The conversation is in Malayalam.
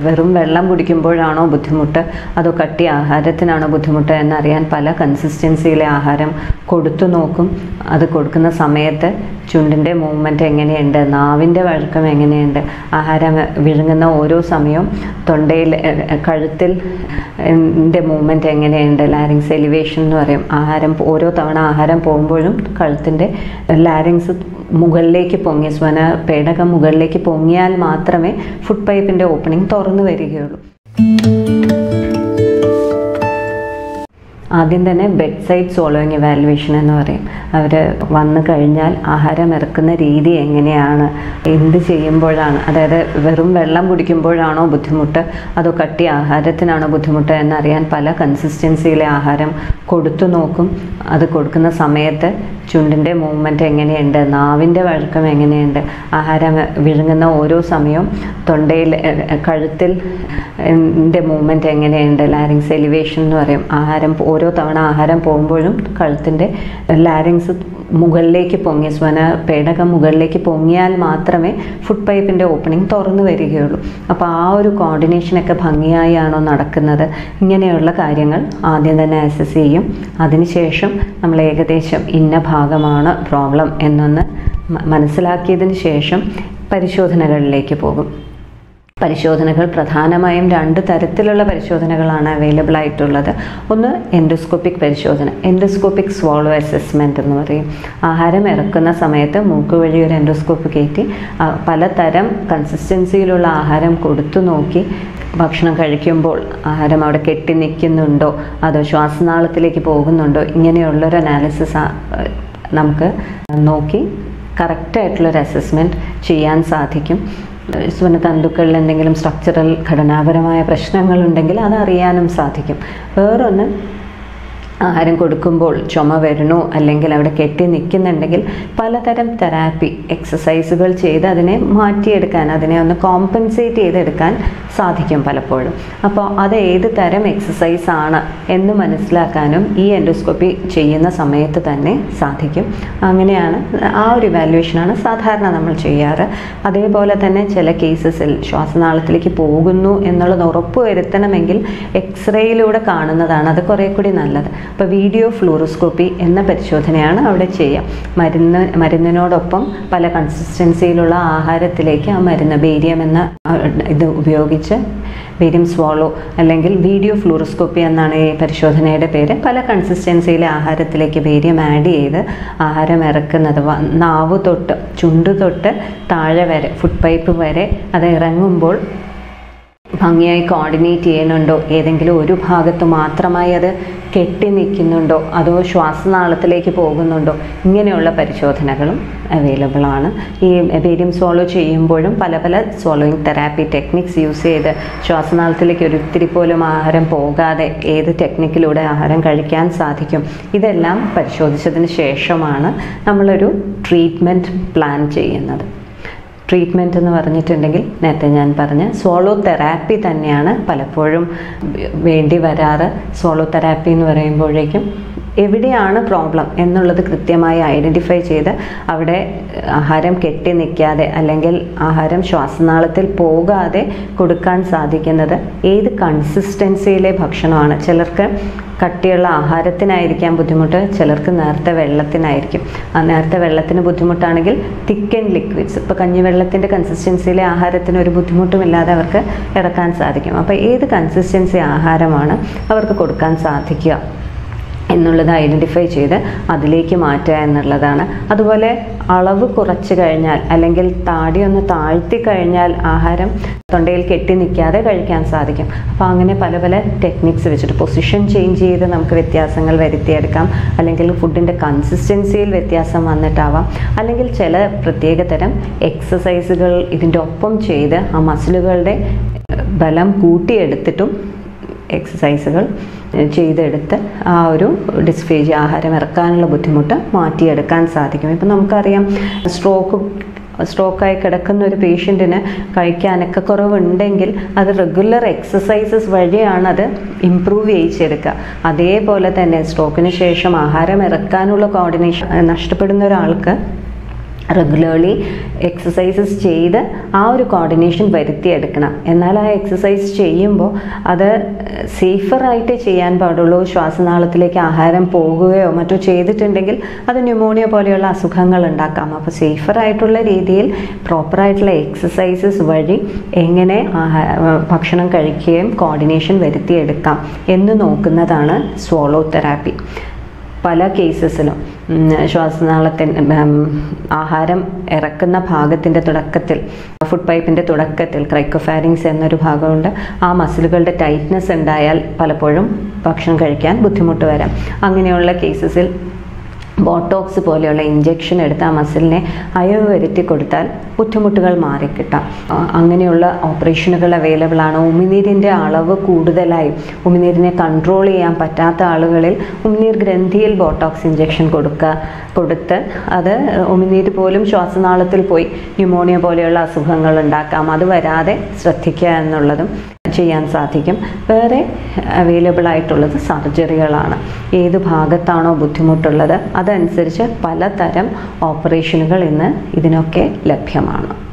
വെറും വെള്ളം കുടിക്കുമ്പോഴാണോ ബുദ്ധിമുട്ട് അതോ കട്ടി ആഹാരത്തിനാണോ ബുദ്ധിമുട്ട് എന്നറിയാൻ പല കൺസിസ്റ്റൻസിയിലെ ആഹാരം കൊടുത്തു നോക്കും അത് കൊടുക്കുന്ന സമയത്ത് ചുണ്ടിൻ്റെ മൂവ്മെൻറ്റ് എങ്ങനെയുണ്ട് നാവിൻ്റെ വഴക്കം എങ്ങനെയുണ്ട് ആഹാരം വിഴുങ്ങുന്ന ഓരോ സമയവും തൊണ്ടയിൽ എ- എ- കഴുത്തിൽ ൻ്റെ മൂവ്മെൻറ്റ് എങ്ങനെയുണ്ട് ലാരിങ്സ് എലിവേഷൻ എന്ന് പറയും ആഹാരം ഓരോ തവണ ആഹാരം പോകുമ്പോഴും കഴുത്തിൻ്റെ ലാരിങ്സ് മുകളിലേക്ക് പൊങ്ങി സ്വന പേടകം മുകളിലേക്ക് പൊങ്ങിയാൽ മാത്രമേ ഫുഡ് പൈപ്പിൻ്റെ ഓപ്പണിംഗ് തുറന്നു വരികയുള്ളൂ ആദ്യം തന്നെ ബെഡ് സൈഡ് സോളോയിങ് ഇവാലുവേഷൻ എന്ന് പറയും അവർ വന്നു കഴിഞ്ഞാൽ ആഹാരം ഇറക്കുന്ന രീതി എങ്ങനെയാണ് എന്ത് ചെയ്യുമ്പോഴാണ് അതായത് വെറും വെള്ളം കുടിക്കുമ്പോഴാണോ ബുദ്ധിമുട്ട് അതോ കട്ടി ആഹാരത്തിനാണോ ബുദ്ധിമുട്ട് എന്നറിയാൻ പല കൺസിസ്റ്റൻസിയിലെ ആഹാരം കൊടുത്തു നോക്കും അത് കൊടുക്കുന്ന സമയത്ത് ചുണ്ടിൻ്റെ മൂവ്മെൻറ്റ് എങ്ങനെയുണ്ട് നാവിൻ്റെ വഴക്കം എങ്ങനെയുണ്ട് ആഹാരം വിഴുങ്ങുന്ന ഓരോ സമയവും തൊണ്ടയിൽ എ- എ- കഴുത്തിൽ ൻ്റെ മൂവ്മെൻറ്റ് എങ്ങനെയുണ്ട് ലാരിങ്സ് എലിവേഷൻ എന്ന് പറയും ആഹാരം ഓരോ തവണ ആഹാരം പോകുമ്പോഴും കഴുത്തിൻ്റെ ലാരിങ്സ് മുകളിലേക്ക് പൊങ്ങി സ്വന പേടകം മുകളിലേക്ക് പൊങ്ങിയാൽ മാത്രമേ ഫുഡ് പൈപ്പിൻ്റെ ഓപ്പണിംഗ് തുറന്നു വരികയുള്ളൂ അപ്പോൾ ആ ഒരു കോർഡിനേഷനൊക്കെ ഭംഗിയായി ആണോ നടക്കുന്നത് ഇങ്ങനെയുള്ള കാര്യങ്ങൾ ആദ്യം തന്നെ അസസ് ചെയ്യും അതിനുശേഷം നമ്മൾ ഏകദേശം ഇന്ന ഭാഗമാണ് പ്രോബ്ലം എന്നൊന്ന് മ- മനസ്സിലാക്കിയതിന് ശേഷം പരിശോധനകളിലേക്ക് പോകും പരിശോധനകൾ പ്രധാനമായും രണ്ട് തരത്തിലുള്ള പരിശോധനകളാണ് അവൈലബിൾ ആയിട്ടുള്ളത് ഒന്ന് എൻഡോസ്കോപ്പിക് പരിശോധന എൻഡോസ്കോപ്പിക് സ്വോളോ അസസ്മെൻ്റ് എന്ന് പറയും ആഹാരം ഇറക്കുന്ന സമയത്ത് മൂക്ക് വഴി ഒരു എൻഡോസ്കോപ്പ് കയറ്റി ആ, പലതരം കൺസിസ്റ്റൻസിയിലുള്ള ആഹാരം കൊടുത്തു നോക്കി ഭക്ഷണം കഴിക്കുമ്പോൾ ആഹാരം അവിടെ കെട്ടി നിൽക്കുന്നുണ്ടോ അതോ ശ്വാസനാളത്തിലേക്ക് പോകുന്നുണ്ടോ ഇങ്ങനെയുള്ളൊരു അനാലിസിസ് നമുക്ക് നോക്കി കറക്റ്റായിട്ടുള്ളൊരു അസസ്മെൻറ്റ് ചെയ്യാൻ സാധിക്കും സുവനതന്തുക്കളിൽ എന്തെങ്കിലും സ്ട്രക്ചറൽ ഘടനാപരമായ പ്രശ്നങ്ങളുണ്ടെങ്കിൽ അത് അറിയാനും സാധിക്കും വേറൊന്ന് ആഹാരം കൊടുക്കുമ്പോൾ ചുമ വരണു അല്ലെങ്കിൽ അവിടെ കെട്ടി നിൽക്കുന്നുണ്ടെങ്കിൽ പലതരം തെറാപ്പി എക്സസൈസുകൾ ചെയ്ത് അതിനെ മാറ്റിയെടുക്കാൻ അതിനെ ഒന്ന് കോമ്പൻസേറ്റ് ചെയ്തെടുക്കാൻ സാധിക്കും പലപ്പോഴും അപ്പോൾ അത് ഏത് തരം എക്സസൈസ് ആണ് എന്ന് മനസ്സിലാക്കാനും ഈ എൻഡോസ്കോപ്പി ചെയ്യുന്ന സമയത്ത് തന്നെ സാധിക്കും അങ്ങനെയാണ് ആ ഒരു ഇവാലുവേഷനാണ് സാധാരണ നമ്മൾ ചെയ്യാറ് അതേപോലെ തന്നെ ചില കേസസിൽ ശ്വാസനാളത്തിലേക്ക് പോകുന്നു എന്നുള്ളത് ഉറപ്പ് വരുത്തണമെങ്കിൽ എക്സ്റേയിലൂടെ കാണുന്നതാണ് അത് കുറേ കൂടി നല്ലത് അപ്പോൾ വീഡിയോ ഫ്ലൂറോസ്കോപ്പി എന്ന പരിശോധനയാണ് അവിടെ ചെയ്യുക മരുന്ന് മരുന്നിനോടൊപ്പം പല കൺസിസ്റ്റൻസിയിലുള്ള ആഹാരത്തിലേക്ക് ആ മരുന്ന് ബേരിയം എന്ന ആ, ഇത് ഉപയോഗിച്ച് ബേരിയം സ്വാളോ അല്ലെങ്കിൽ വീഡിയോ ഫ്ലൂറോസ്കോപ്പി എന്നാണ് ഈ പരിശോധനയുടെ പേര് പല കൺസിസ്റ്റൻസിയിലെ ആഹാരത്തിലേക്ക് ബേരിയം ആഡ് ചെയ്ത് ആഹാരം ഇറക്കുന്നത് വ- നാവ് തൊട്ട് ചുണ്ട് തൊട്ട് താഴെ വരെ ഫുഡ് പൈപ്പ് വരെ അത് ഇറങ്ങുമ്പോൾ ഭംഗിയായി കോർഡിനേറ്റ് ചെയ്യുന്നുണ്ടോ ഏതെങ്കിലും ഒരു ഭാഗത്ത് മാത്രമായി അത് കെട്ടി നിൽക്കുന്നുണ്ടോ അതോ ശ്വാസനാളത്തിലേക്ക് പോകുന്നുണ്ടോ ഇങ്ങനെയുള്ള പരിശോധനകളും അവൈലബിൾ ആണ് ഈ ബേരിയം സോളോ ചെയ്യുമ്പോഴും പല പല സോളോയിങ് തെറാപ്പി ടെക്നിക്സ് യൂസ് ചെയ്ത് ശ്വാസനാളത്തിലേക്ക് ഒരിത്തിരി പോലും ആഹാരം പോകാതെ ഏത് ടെക്നിക്കിലൂടെ ആഹാരം കഴിക്കാൻ സാധിക്കും ഇതെല്ലാം പരിശോധിച്ചതിന് ശേഷമാണ് നമ്മളൊരു ട്രീറ്റ്മെൻറ്റ് പ്ലാൻ ചെയ്യുന്നത് ട്രീറ്റ്മെൻറ്റ് എന്ന് പറഞ്ഞിട്ടുണ്ടെങ്കിൽ നേരത്തെ ഞാൻ പറഞ്ഞ സോളോ തെറാപ്പി തന്നെയാണ് പലപ്പോഴും വേണ്ടി വരാറ് സോളോ തെറാപ്പി എന്ന് പറയുമ്പോഴേക്കും എവിടെയാണ് പ്രോബ്ലം എന്നുള്ളത് കൃത്യമായി ഐഡൻറ്റിഫൈ ചെയ്ത് അവിടെ ആഹാരം കെട്ടി നിൽക്കാതെ അല്ലെങ്കിൽ ആഹാരം ശ്വാസനാളത്തിൽ പോകാതെ കൊടുക്കാൻ സാധിക്കുന്നത് ഏത് കൺസിസ്റ്റൻസിയിലെ ഭക്ഷണമാണ് ചിലർക്ക് കട്ടിയുള്ള ആഹാരത്തിനായിരിക്കാം ബുദ്ധിമുട്ട് ചിലർക്ക് നേരത്തെ വെള്ളത്തിനായിരിക്കും ആ നേരത്തെ വെള്ളത്തിന് ബുദ്ധിമുട്ടാണെങ്കിൽ തിക്കൻ ലിക്വിഡ്സ് ഇപ്പോൾ കഞ്ഞിവെള്ളത്തിൻ്റെ കൺസിസ്റ്റൻസിയിലെ ആഹാരത്തിന് ഒരു ബുദ്ധിമുട്ടുമില്ലാതെ അവർക്ക് ഇറക്കാൻ സാധിക്കും അപ്പോൾ ഏത് കൺസിസ്റ്റൻസി ആഹാരമാണ് അവർക്ക് കൊടുക്കാൻ സാധിക്കുക എന്നുള്ളത് ഐഡൻറ്റിഫൈ ചെയ്ത് അതിലേക്ക് മാറ്റുക എന്നുള്ളതാണ് അതുപോലെ അളവ് കുറച്ച് കഴിഞ്ഞാൽ അല്ലെങ്കിൽ താടി ഒന്ന് താഴ്ത്തി കഴിഞ്ഞാൽ ആഹാരം തൊണ്ടയിൽ കെട്ടി നിൽക്കാതെ കഴിക്കാൻ സാധിക്കും അപ്പോൾ അങ്ങനെ പല പല ടെക്നിക്സ് വെച്ചിട്ട് പൊസിഷൻ ചേഞ്ച് ചെയ്ത് നമുക്ക് വ്യത്യാസങ്ങൾ വരുത്തിയെടുക്കാം അല്ലെങ്കിൽ ഫുഡിൻ്റെ കൺസിസ്റ്റൻസിയിൽ വ്യത്യാസം വന്നിട്ടാവാം അല്ലെങ്കിൽ ചില പ്രത്യേകതരം എക്സസൈസുകൾ ഇതിൻ്റെ ഒപ്പം ചെയ്ത് ആ മസിലുകളുടെ ഏഹ്, ബലം കൂട്ടിയെടുത്തിട്ടും എക്സസൈസുകൾ ചെയ്തെടുത്ത് ആ ഒരു ഡിസ്ഫേജ് ആഹാരം ഇറക്കാനുള്ള ബുദ്ധിമുട്ട് മാറ്റിയെടുക്കാൻ സാധിക്കും ഇപ്പം നമുക്കറിയാം സ്ട്രോക്ക് സ്ട്രോക്കായി കിടക്കുന്ന ഒരു പേഷ്യൻറ്റിന് കഴിക്കാനൊക്കെ കുറവുണ്ടെങ്കിൽ അത് റെഗുലർ എക്സസൈസസ് വഴിയാണ് അത് ഇമ്പ്രൂവ് ചെയ്യിച്ചെടുക്കുക അതേപോലെ തന്നെ സ്ട്രോക്കിന് ശേഷം ആഹാരം ഇറക്കാനുള്ള കോർഡിനേഷൻ നഷ്ടപ്പെടുന്ന ഒരാൾക്ക് റെഗുലർലി എക്സസൈസസ് ചെയ്ത് ആ ഒരു കോർഡിനേഷൻ വരുത്തിയെടുക്കണം എന്നാൽ ആ എക്സസൈസ് ചെയ്യുമ്പോൾ അത് സേഫറായിട്ട് ചെയ്യാൻ പാടുള്ളൂ ശ്വാസനാളത്തിലേക്ക് ആഹാരം പോകുകയോ മറ്റോ ചെയ്തിട്ടുണ്ടെങ്കിൽ അത് ന്യൂമോണിയ പോലെയുള്ള അസുഖങ്ങൾ ഉണ്ടാക്കാം അപ്പോൾ സേഫറായിട്ടുള്ള രീതിയിൽ പ്രോപ്പറായിട്ടുള്ള എക്സസൈസസ് വഴി എങ്ങനെ ആഹാ ഭക്ഷണം കഴിക്കുകയും കോർഡിനേഷൻ വരുത്തിയെടുക്കാം എന്ന് നോക്കുന്നതാണ് സ്വോളോ തെറാപ്പി പല കേസസിലും ശ്വാസനാളത്തിന് ആഹാരം ഇറക്കുന്ന ഭാഗത്തിൻ്റെ തുടക്കത്തിൽ ഫുഡ് പൈപ്പിൻ്റെ തുടക്കത്തിൽ ക്രൈക്കോഫാരിങ്സ് എന്നൊരു ഭാഗമുണ്ട് ആ മസിലുകളുടെ ടൈറ്റ്നസ് ഉണ്ടായാൽ പലപ്പോഴും ഭക്ഷണം കഴിക്കാൻ ബുദ്ധിമുട്ട് വരാം അങ്ങനെയുള്ള കേസസിൽ ബോട്ടോക്സ് പോലെയുള്ള ഇഞ്ചെക്ഷൻ എടുത്ത് ആ മസിലിനെ അയവ് വരുത്തി കൊടുത്താൽ ബുദ്ധിമുട്ടുകൾ മാറിക്കിട്ടാം ആ, അങ്ങനെയുള്ള ഓപ്പറേഷനുകൾ അവൈലബിൾ ആണ് ഉമിനീരിൻ്റെ അളവ് കൂടുതലായി ഉമിനീരിനെ കൺട്രോൾ ചെയ്യാൻ പറ്റാത്ത ആളുകളിൽ ഉമിനീർ ഗ്രന്ഥിയിൽ ബോട്ടോക്സ് ഇഞ്ചെക്ഷൻ കൊടുക്കുക കൊടുത്ത് അത് ഉമിനീര് പോലും ശ്വാസനാളത്തിൽ പോയി ന്യൂമോണിയ പോലെയുള്ള അസുഖങ്ങൾ ഉണ്ടാക്കാം അത് വരാതെ ശ്രദ്ധിക്കുക എന്നുള്ളതും ചെയ്യാൻ സാധിക്കും വേറെ അവൈലബിൾ ആയിട്ടുള്ളത് സർജറികളാണ് ഏത് ഭാഗത്താണോ ബുദ്ധിമുട്ടുള്ളത് അതനുസരിച്ച് പലതരം ഓപ്പറേഷനുകൾ ഇന്ന് ഇതിനൊക്കെ ലഭ്യമാണ്